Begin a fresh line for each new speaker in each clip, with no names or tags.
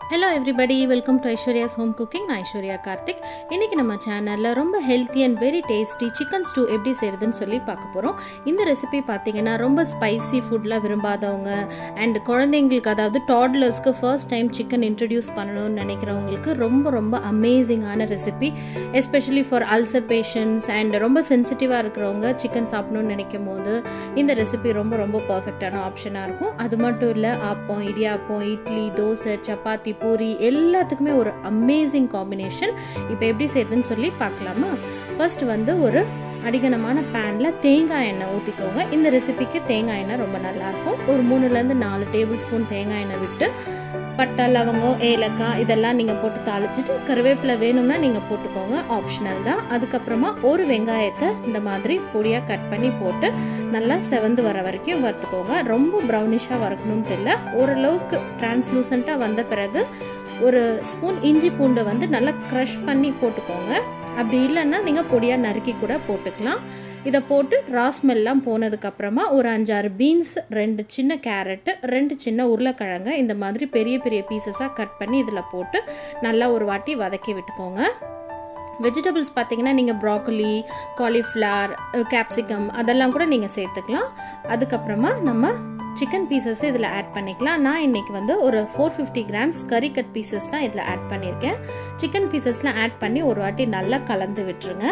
hello everybody welcome to Aishwarya's home cooking நான் ஐஸ்வர்யா கார்த்திக் இன்றைக்கி நம்ம சேனலில் ரொம்ப healthy and very tasty chicken stew எப்படி செய்கிறதுன்னு சொல்லி பார்க்க போகிறோம் இந்த ரெசிபி பார்த்தீங்கன்னா ரொம்ப ஸ்பைசி ஃபுட்லாம் விரும்பாதவங்க அண்ட் குழந்தைங்களுக்கு அதாவது டாட்லர்ஸ்க்கு ஃபர்ஸ்ட் டைம் சிக்கன் இன்ட்ரடியூஸ் பண்ணணும்னு நினைக்கிறவங்களுக்கு ரொம்ப ரொம்ப அமேசிங்கான recipe especially for ulcer patients and ரொம்ப சென்சிட்டிவாக இருக்கிறவங்க சிக்கன் சாப்பிடணும்னு நினைக்கும் போது இந்த ரெசிபி ரொம்ப ரொம்ப பர்ஃபெக்டான ஆப்ஷனாக இருக்கும் அது மட்டும் இல்லை ஆப்பம் இடியாப்பம் இட்லி தோசை சப்பாத்தி பூரி எல்லாத்துக்குமே ஒரு அமேசிங் காம்பினேஷன் இப்போ எப்படி செய்யுதுன்னு சொல்லி பார்க்கலாமா ஃபர்ஸ்ட் வந்து ஒரு அடிகனமான பேனில் தேங்காய் எண்ணெய் ஊற்றிக்கோங்க இந்த ரெசிபிக்கு தேங்காய் எண்ணெய் ரொம்ப நல்லாயிருக்கும் ஒரு மூணுலேருந்து நாலு டேபிள் ஸ்பூன் தேங்காய் எண்ணெய் விட்டு பட்டை லவங்கம் ஏலக்காய் இதெல்லாம் நீங்கள் போட்டு தாளிச்சிட்டு கருவேப்பிலை வேணும்னா நீங்கள் போட்டுக்கோங்க ஆப்ஷனல் தான் அதுக்கப்புறமா ஒரு வெங்காயத்தை இந்த மாதிரி பொடியாக கட் பண்ணி போட்டு நல்லா செவந்து வர வரைக்கும் வறுத்துக்கோங்க ரொம்ப ப்ரௌனிஷாக வறுக்கணும்ட்டு இல்லை ஓரளவுக்கு டிரான்ஸ்லூசண்ட்டாக வந்த பிறகு ஒரு ஸ்பூன் இஞ்சி பூண்டை வந்து நல்லா க்ரஷ் பண்ணி போட்டுக்கோங்க அப்படி இல்லைன்னா நீங்கள் பொடியாக நறுக்கி கூட போட்டுக்கலாம் இதை போட்டு ராஸ்மெல்லாம் போனதுக்கப்புறமா ஒரு அஞ்சாறு பீன்ஸ் ரெண்டு சின்ன கேரட்டு ரெண்டு சின்ன உருளைக்கிழங்கு இந்த மாதிரி பெரிய பெரிய பீசஸாக கட் பண்ணி இதில் போட்டு நல்லா ஒரு வாட்டி வதக்கி விட்டுக்கோங்க வெஜிடபிள்ஸ் பார்த்தீங்கன்னா நீங்கள் ப்ராக்கலி காலிஃப்ளவர் கேப்சிகம் அதெல்லாம் கூட நீங்கள் சேர்த்துக்கலாம் அதுக்கப்புறமா நம்ம சிக்கன் பீசஸ் இதில் ஆட் பண்ணிக்கலாம் நான் இன்றைக்கி வந்து ஒரு ஃபோர் ஃபிஃப்டி கிராம்ஸ் கறி கட் பீசஸ் தான் இதில் ஆட் பண்ணியிருக்கேன் சிக்கன் பீசஸ்லாம் ஆட் பண்ணி ஒரு வாட்டி நல்லா கலந்து விட்டுருங்க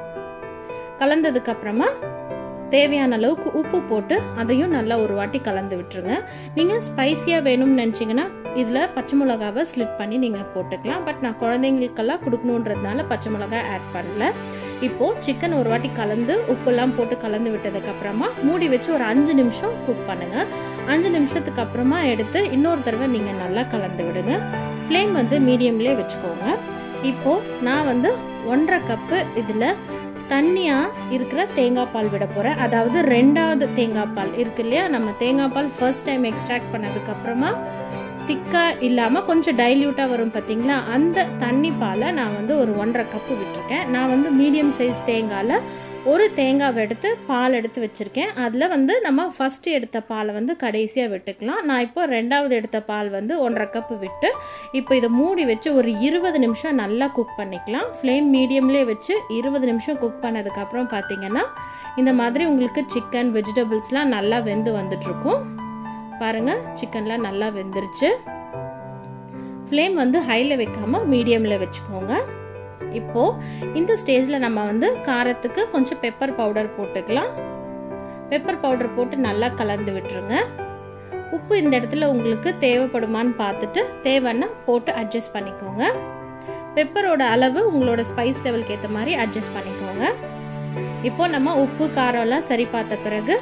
கலந்ததுக்கப்புறமா தேவையான அளவுக்கு உப்பு போட்டு அதையும் நல்லா ஒரு வாட்டி கலந்து விட்டுருங்க நீங்கள் ஸ்பைஸியாக வேணும்னு நினச்சிங்கன்னா இதில் பச்சை மிளகாவை ஸ்லிட் பண்ணி நீங்கள் போட்டுக்கலாம் பட் நான் குழந்தைங்களுக்கெல்லாம் கொடுக்கணுன்றதுனால பச்சை மிளகாய் ஆட் பண்ணல இப்போது சிக்கன் ஒரு வாட்டி கலந்து உப்புலாம் போட்டு கலந்து விட்டதுக்கப்புறமா மூடி வச்சு ஒரு அஞ்சு நிமிஷம் குக் பண்ணுங்கள் அஞ்சு நிமிஷத்துக்கு அப்புறமா எடுத்து இன்னொரு தடவை நீங்கள் நல்லா கலந்து விடுங்க ஃப்ளேம் வந்து மீடியம்லேயே வச்சுக்கோங்க இப்போது நான் வந்து ஒன்றரை கப்பு இதில் தண்ணியாக இருக்கிற தேங்காய் பால் விட போகிறேன் அதாவது ரெண்டாவது தேங்காய் பால் இருக்கு இல்லையா நம்ம தேங்காய் பால் ஃபர்ஸ்ட் டைம் எக்ஸ்ட்ராக்ட் பண்ணதுக்கப்புறமா திக்காக இல்லாமல் கொஞ்சம் டைல்யூட்டாக வரும் பார்த்தீங்களா அந்த தண்ணி பாலை நான் வந்து ஒரு ஒன்றரை கப்பு விட்டுருக்கேன் நான் வந்து மீடியம் சைஸ் தேங்காயில் ஒரு தேங்காவை எடுத்து பால் எடுத்து வச்சுருக்கேன் அதில் வந்து நம்ம ஃபஸ்ட்டு எடுத்த பாலை வந்து கடைசியாக விட்டுக்கலாம் நான் இப்போ ரெண்டாவது எடுத்த பால் வந்து ஒன்றரை கப்பு விட்டு இப்போ இதை மூடி வச்சு ஒரு இருபது நிமிஷம் நல்லா குக் பண்ணிக்கலாம் ஃப்ளேம் மீடியம்லேயே வச்சு இருபது நிமிஷம் குக் பண்ணதுக்கப்புறம் பார்த்தீங்கன்னா இந்த மாதிரி உங்களுக்கு சிக்கன் வெஜிடபிள்ஸ்லாம் நல்லா வெந்து வந்துட்ருக்கும் பாருங்கள் சிக்கன்லாம் நல்லா வெந்துருச்சு ஃப்ளேம் வந்து ஹையில் வைக்காமல் மீடியமில் வச்சுக்கோங்க இப்போது இந்த ஸ்டேஜில் நம்ம வந்து காரத்துக்கு கொஞ்சம் பெப்பர் பவுடர் போட்டுக்கலாம் பெப்பர் பவுடர் போட்டு நல்லா கலந்து விட்டுருங்க உப்பு இந்த இடத்துல உங்களுக்கு தேவைப்படுமான்னு பார்த்துட்டு தேவைன்னா போட்டு அட்ஜஸ்ட் பண்ணிக்கோங்க பெப்பரோட அளவு உங்களோட ஸ்பைஸ் லெவலுக்கு ஏற்ற மாதிரி அட்ஜஸ்ட் பண்ணிக்கோங்க இப்போ நம்ம உப்பு காரம்லாம் சரி பார்த்த பிறகு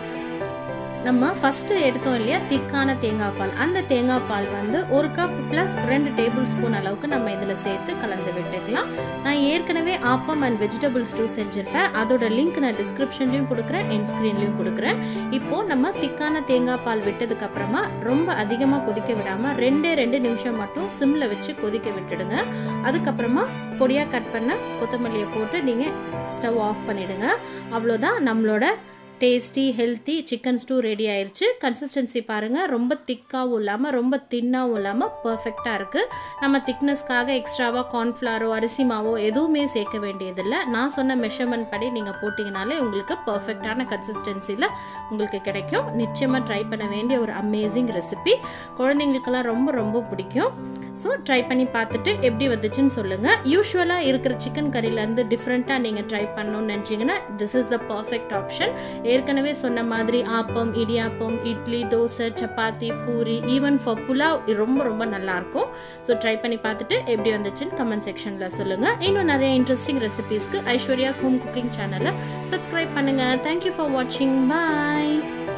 நம்ம ஃபஸ்ட்டு எடுத்தோம் இல்லையா திக்கான தேங்காய் பால் அந்த தேங்காய் பால் வந்து ஒரு கப் ப்ளஸ் ரெண்டு டேபிள் ஸ்பூன் அளவுக்கு நம்ம இதில் சேர்த்து கலந்து விட்டுக்கலாம் நான் ஏற்கனவே ஆப்பம் அண்ட் வெஜிடபிள் ஸ்டூ செஞ்சுருப்பேன் அதோட லிங்க் நான் டிஸ்கிரிப்ஷன்லையும் கொடுக்குறேன் என் ஸ்க்ரீன்லையும் கொடுக்குறேன் இப்போது நம்ம திக்கான தேங்காய் பால் விட்டதுக்கு அப்புறமா ரொம்ப அதிகமாக கொதிக்க விடாமல் ரெண்டே ரெண்டு நிமிஷம் மட்டும் சிம்மில் வச்சு கொதிக்க விட்டுடுங்க அதுக்கப்புறமா பொடியாக கட் பண்ண கொத்தமல்லியை போட்டு நீங்கள் ஸ்டவ் ஆஃப் பண்ணிவிடுங்க அவ்வளோதான் நம்மளோட tasty healthy chicken stew ready ஆயிடுச்சு கன்சிஸ்டன்சி பாருங்கள் ரொம்ப திக்காகவும் இல்லாமல் ரொம்ப தின்னாகவும் இல்லாமல் பர்ஃபெக்டாக இருக்குது நம்ம திக்னஸ்க்காக எக்ஸ்ட்ராவாக கார்ன்ஃப்ளாரோ அரிசி மாவோ எதுவுமே சேர்க்க வேண்டியதில்லை நான் சொன்ன மெஷர்மெண்ட் படி நீங்கள் போட்டிங்கனாலே உங்களுக்கு பர்ஃபெக்டான கன்சிஸ்டன்சியில் உங்களுக்கு கிடைக்கும் நிச்சயமாக ட்ரை பண்ண வேண்டிய ஒரு அமேசிங் ரெசிபி குழந்தைங்களுக்கெல்லாம் ரொம்ப ரொம்ப பிடிக்கும் ஸோ ட்ரை பண்ணி பார்த்துட்டு எப்படி வந்துச்சுன்னு சொல்லுங்கள் யூஸ்வலாக இருக்கிற சிக்கன் கறியிலேருந்து டிஃப்ரெண்ட்டாக நீங்கள் ட்ரை பண்ணணும்னு நினச்சிங்கன்னா this is the perfect option ஏற்கனவே சொன்ன மாதிரி ஆப்பம் இடியாப்பம் இட்லி தோசை சப்பாத்தி பூரி ஈவன் ஃபார் புலாவ் ரொம்ப ரொம்ப நல்லாயிருக்கும் ஸோ ட்ரை பண்ணி பார்த்துட்டு எப்படி வந்துச்சுன்னு கமெண்ட் செக்ஷனில் சொல்லுங்கள் இன்னும் நிறைய இன்ட்ரெஸ்டிங் ரெசிபீஸ்க்கு ஐஸ்வர்யாஸ் ஹோம் குக்கிங் சேனலை சப்ஸ்கிரைப் பண்ணுங்கள் தேங்க்யூ ஃபார் வாட்சிங் பாய்